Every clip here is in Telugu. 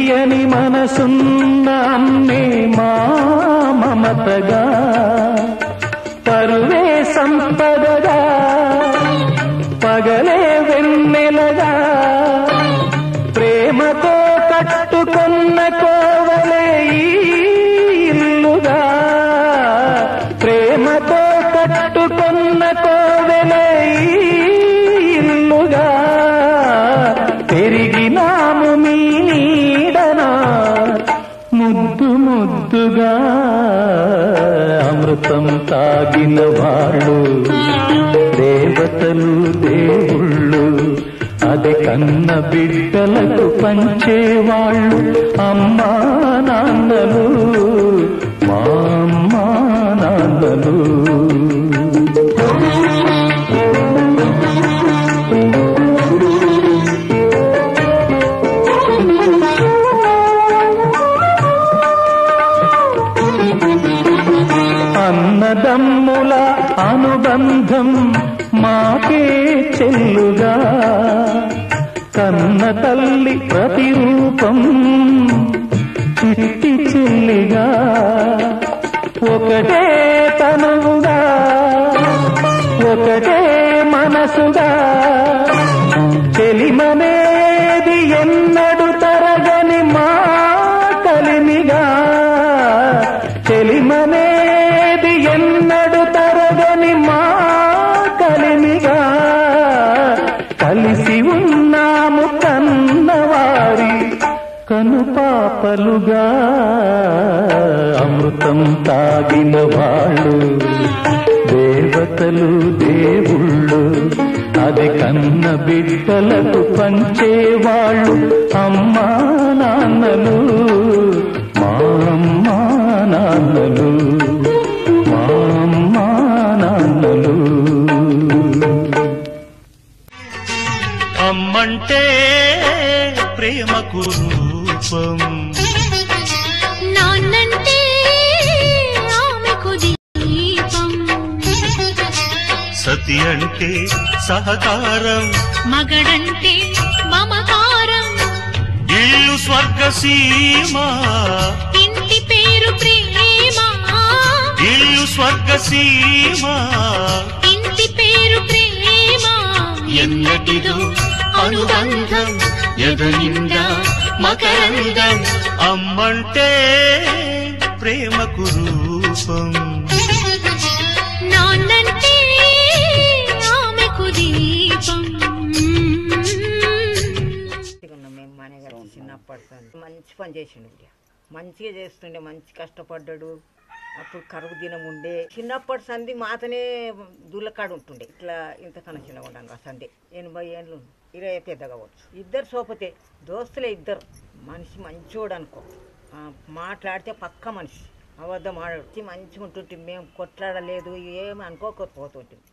తీయని మనసున్న అమ్మే మా మమతగా పరువే సంపదగా పగలే వెన్నెలగా ప్రేమతో కట్టుకున్న కోవలే ఈ ఇల్లుగా ప్రేమతో కట్టుకున్న కోవెలే ఈ ఇల్లుగా పెరిగినాము మీ నీడనా ముద్దు ముద్దుగా అమృతం తాగిన వాళ్ళు దేవతలు దేవుళ్ళు అది కన్న బిడ్డలకు పంచేవాళ్ళు అమ్మా నాన్నలు మా అమ్మా నాన్నలు అన్నదమ్ముల అనుబంధం మాకే చెల్లుగా కన్న తల్లి ప్రతిరూపం చిట్టి చెల్లిగా ఒకటే తనువుగా ఒకటే మనసుగా చెలిమనేది ఎన్నడు తరగని మా కలిమిగా చెలిమనేది ఎన్నడు తరగని మా కలిమిగా కలిసి ఉన్నాము కన్నవారి కనుపాపలుగా అమృతం తాగిన వాళ్ళు దేవతలు దేవుళ్ళు అది కన్న బిడ్డలకు పంచేవాళ్ళు అమ్మా నాన్నలు మా అమ్మా నాన్నలు మా అమ్మా నాన్నలు అమ్మంటే ప్రేమకు రూపం నాన్నంటే ఆమెకు దీపం సతి అంటే సహకారం మగడంటే మమకారం ఇల్లు స్వర్గ సీమ ఇంటి పేరు ప్రేమ ఇల్లు స్వర్గ సీమ ఇంటి పేరు ప్రేమ ఎన్నటిదో అనుబంధం ఎదనిందా మకరందం అమ్మంటే ప్రేమకు రూపం నాన్నంటే ఆమెకు దీపం మంచిగా ఉన్నాం మేము మానేగారు చిన్నప్పటి నుంచి. మంచి పని చేసిండు బిడ్డ మంచిగా చేస్తుండే మంచి కష్టపడ్డాడు అప్పుడు కరువు దినం ఉండే చిన్నప్పటి సంధి మాతనే దూలకాడు ఉంటుండే ఇట్లా ఇంత కన్నా చిన్నగా ఉండంగా సంధి ఎనభై ఏళ్ళు ఇరవై పెద్దగా అవ్వచ్చు ఇద్దరు సోపతే దోస్తులే ఇద్దరు మనిషి మంచోడు అనుకో ఆ, మాట్లాడితే పక్క మనిషి అబద్ధం ఆడాడు మంచిగా ఉంటుంటే మేము కొట్లాడలేదు ఏమి అనుకోకపోతుంటే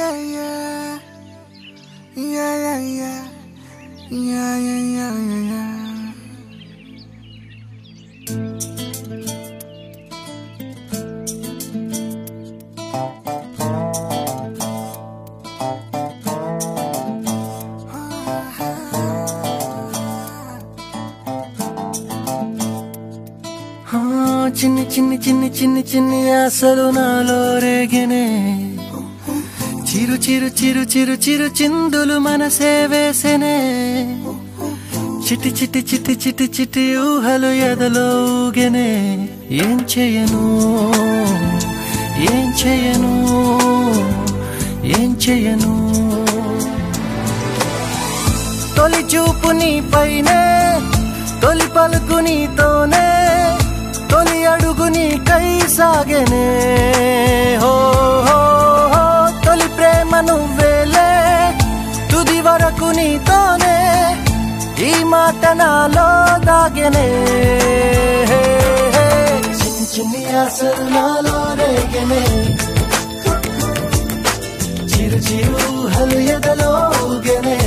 yeah, yeah. Yeah, yeah, yeah. Yeah, yeah, yeah, yeah, yeah. ఆ, చిన్ని చిన్ని చిన్ని చిన్ని చిన్ని ఆశలు నాలో రేగినే చిరు చిరు చిరు చిరు చిరు చిందులు మనసే వేసెనే చిటి చిటి చిటి చిటి చిటి ఊహలు ఎదలో ఊగెనే ఏం చేయను ఏం చేయను ఏం చేయను తొలి చూపు నీ పైనే తొలి పలుకు నీతోనే తొలి అడుగు నీకై సాగెనే హో హో హో తొలి ప్రేమ నువ్వేలే తుది వరకు నీతోనే ఈ మాట నాలో దాగెనే హే, హే. చిన్ని చిన్ని ఆశలు నాలో రేగెనే చిరు చిరు హలు ఎదలో ఊగెనే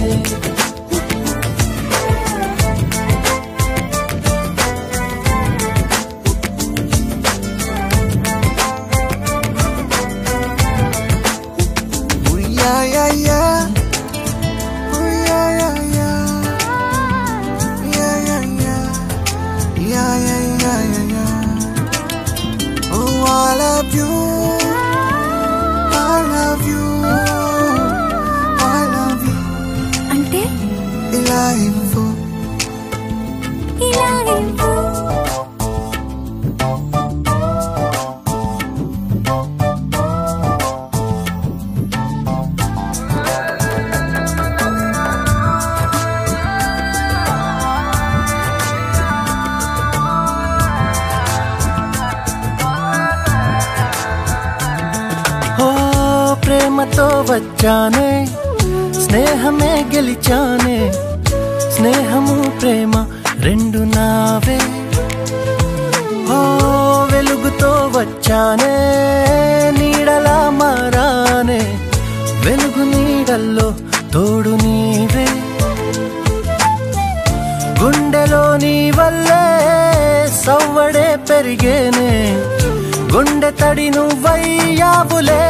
Ooh, yeah, yeah, yeah. Ooh, yeah, yeah, yeah. Yeah, yeah, yeah. Yeah, yeah, yeah, yeah, yeah. Oh, I love you. I love you. I love you. అంటే ఇలా ఇవ్వు ఇలా ఇవ్వు. ఓ ప్రేమతో వచ్చానే స్నేహమే గెలిచానే స్నేహము ప్రేమ రెండు నావే ఓ వెలుగుతో వచ్చానే నీడలా మారానే వెలుగు నీడల్లో తోడు నీవే గుండెలో నీ వల్లే సవ్వడే పెరిగేనే గుండె తడి నువ్వయ్యావులే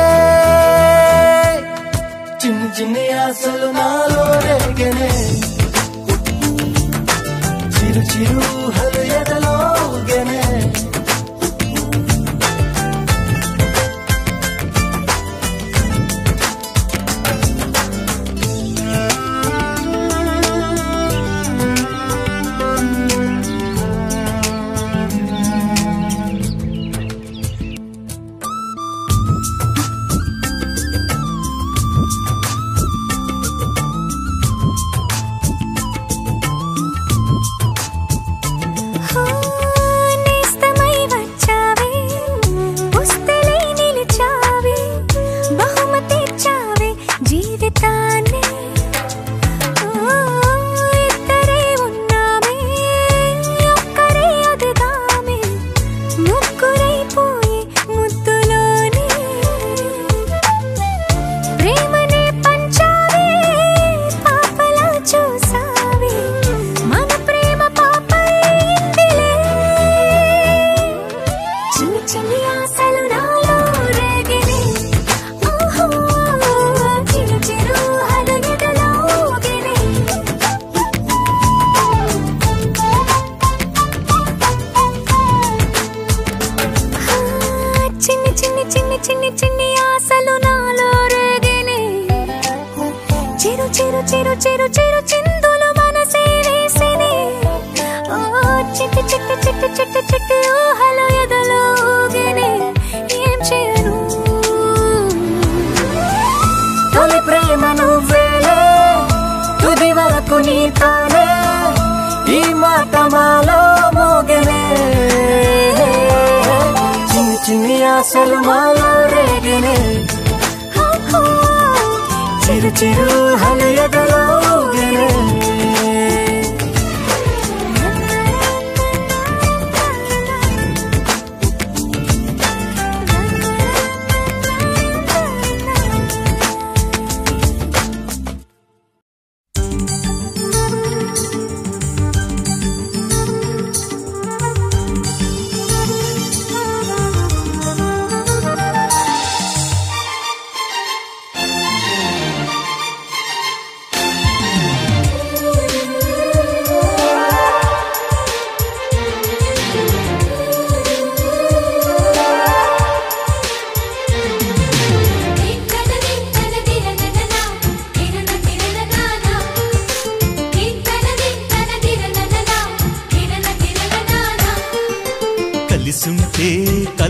చిన్ని చిన్ని ఆశలు నాలో రేగనే చిరు చిరు హలు ఎదలో ఊగెనే ఆ, నేస్తమై వచ్చావే పుస్తలై నిలిచావే బహుమతి ఇచ్చావే జీవితాన్ని ఆ, ఇద్దరే ఉన్నామే ఒక్కరే అదుగామే ముగ్గురైపోయి ముద్దులోనే ప్రేమనే పంచావే పాపలా చూసావే మన ప్రేమ పాపైందిలే చిన్ని చిన్ని ఆశలు నాలో రేగినే ఓహో చిరు చిరు హలు ఎదలో ఊగినే ఆ, చిన్ని చిన్ని చిన్ని చిన్ని చిన్ని ఆశలు నాలో రేగినే చిరు చిరు చిరు చిరు చిరు చిందులు మనసే వేసినే ఓ చిట్టి చిట్టి చిట్టి చిట్టి చిట్టి ఊహలు ఎదలో ఊగినే ఏం చేయను తొలి ప్రేమ నువ్వేలే తుది వరకు నీతోనే ఈ మాట మాలో మోగనే చిన్ని చిన్ని ఆశలు మాలో రేగనే చిరు చిరు హలు ఎదలో ఊగెనే.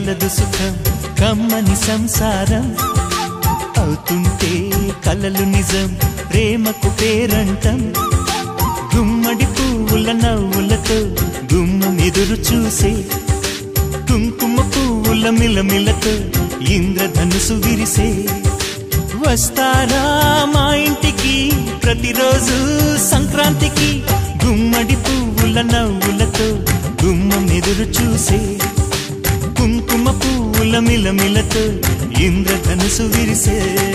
కలదు సుఖం కమ్మని సంసారం అవుతుంటే కలలు నిజం ప్రేమకు పేరంటం గుమ్మడి పువ్వుల నవ్వులతో గుమ్మం ఎదురు చూసే కుంకుమ పువ్వుల మిలమిలతో ఇంద్రధనుసు విరిసే వస్తారా మా ఇంటికి ప్రతిరోజు సంక్రాంతికి గుమ్మడి పువ్వుల నవ్వులతో గుమ్మం ఎదురు చూసే కుంకుమ పువ్వుల మిలమిలతో ఇంద్రధనుసు విరిసే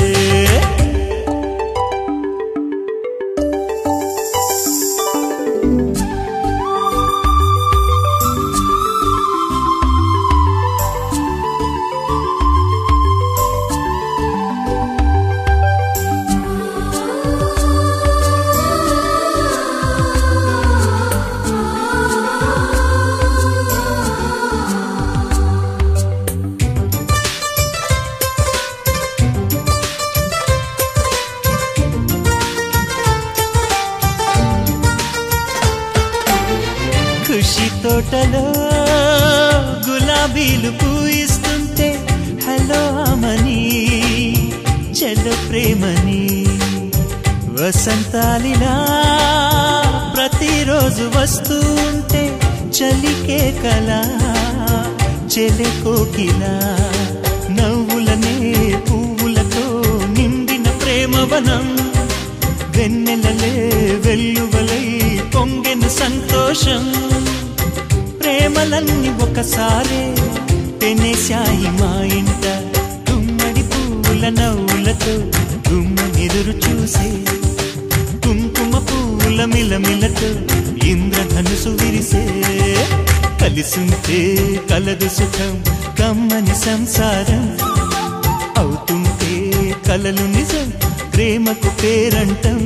ఖుషి తోటలో గులాబీలు పూయిస్తుంటే హలో అమని చెల్ల ప్రేమని వసంతాలిలా ప్రతిరోజు వస్తూ ఉంటే చలికే కల చెలె కోకిలా నవ్వులనే పువ్వులతో నిండిన ప్రేమవనం వెన్నెలలే వెల్లువలై పొంగెన సంతోషం ప్రేమలన్నీ ఒకసారే పెనేశాయి మా ఇంట గుమ్మడి పువ్వుల నవ్వులతో గుమ్మ ఎదురు చూసే కుంకుమ పువ్వుల మిలమిలతో ఇంద్రధనుసు విరిసే కలిసుంటే కలదు సుఖం కమ్మని సంసారం అవుతుంటే కలలు నిజం ప్రేమకు పేరంటం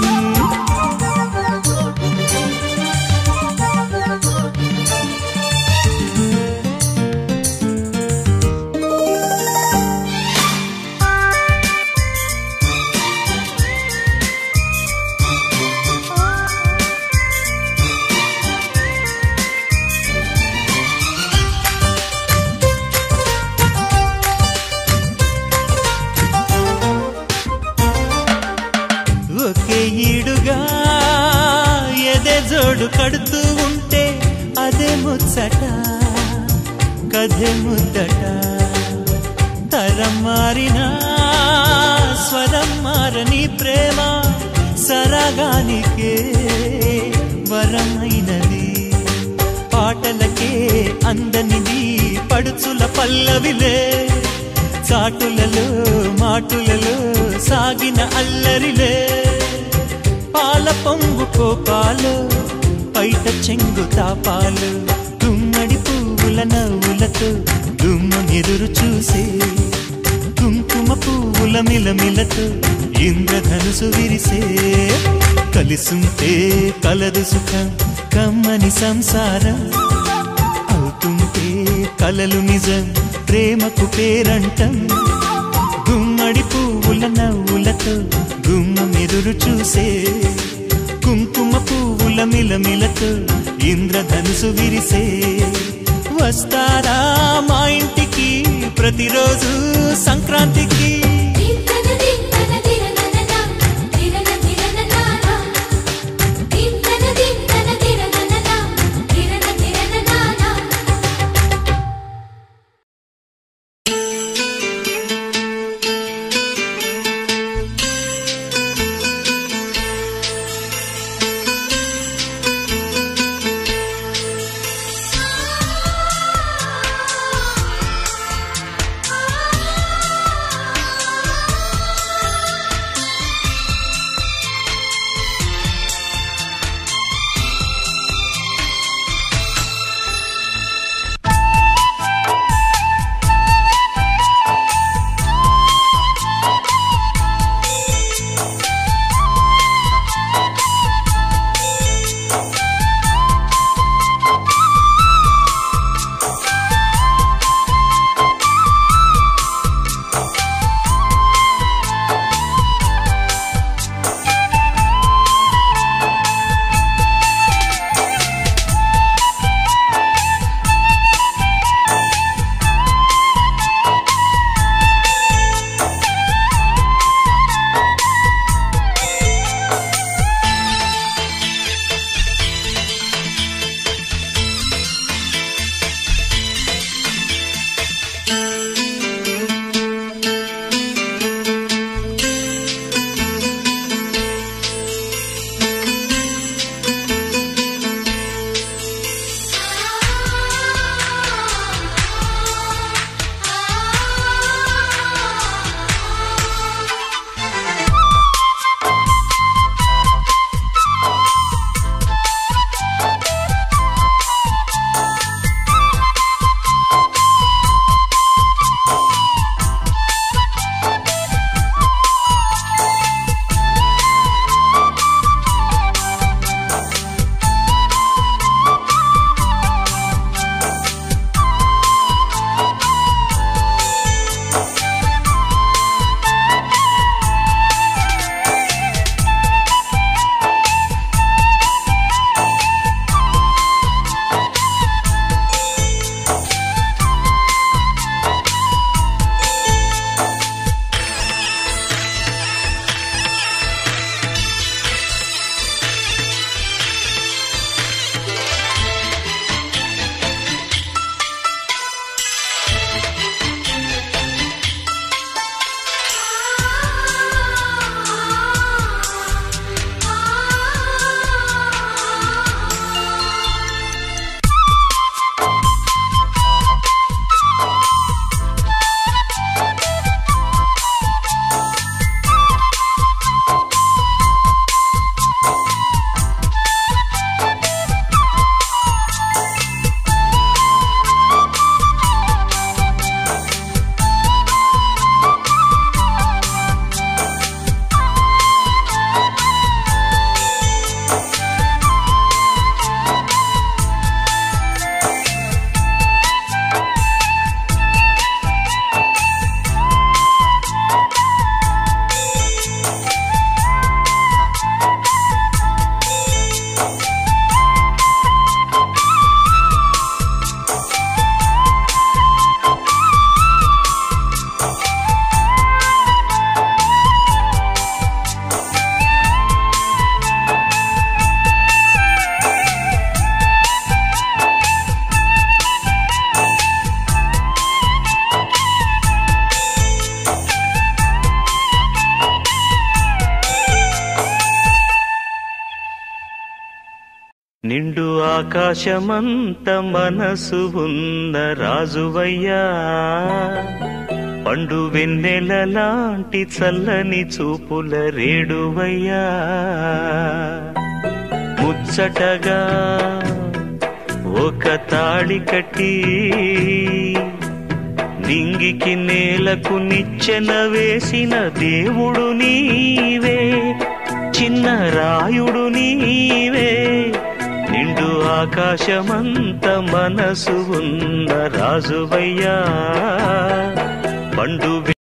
ఒకే ఈడుగా ఎదే జోడు కడుతూ ఉంటే అదే ముచ్చట కథే ముద్దట తరం మారినా స్వరం మారని ప్రేమ సరగానికే వరమైనది పాటలకే అందనిది పడుచుల పల్లవిలే చాటులలో మాటులలో సాగిన అల్లరిలే పాల పొంగు కోపాలు పైట చెంగు తాపాలు గుమ్మడి పువ్వుల నవ్వులతో గుమ్మం ఎదురు చూసే కుంకుమ పువ్వుల మిలమిలతో ఇంద్రధనుసు విరిసే కలిసుంటే కలదు సుఖం కమ్మని సంసారం అవుతుంటే కలలు నిజం ప్రేమకు పేరంటం గుమ్మడి పువ్వుల నవ్వులతో గుమ్మం ఎదురు చూసే కుంకుమ పువ్వుల మిలమిలతో ఇంద్రధనుసు విరిసే వస్తారా మా ఇంటికి ప్రతిరోజు సంక్రాంతికి తిన్నన తిన్నన తిరననన తిరన తిరననాన తిన్నన తిన్నన తిరననన తిరన తిరననాన ఆ నిండు ఆకాశమంత మనసు ఉన్న రాజువయ్యా పండు వెన్నెల లాంటి చల్లని చూపుల రేడువయ్యా ముచ్చటగా ఒక తాళి కట్టి నింగికి నేలకు నిచ్చెన వేసిన దేవుడు నీవే చిన్న రాయుడు నీవే నిండు ఆకాశమంత మనసు ఉన్న రాజువయ్యా పండు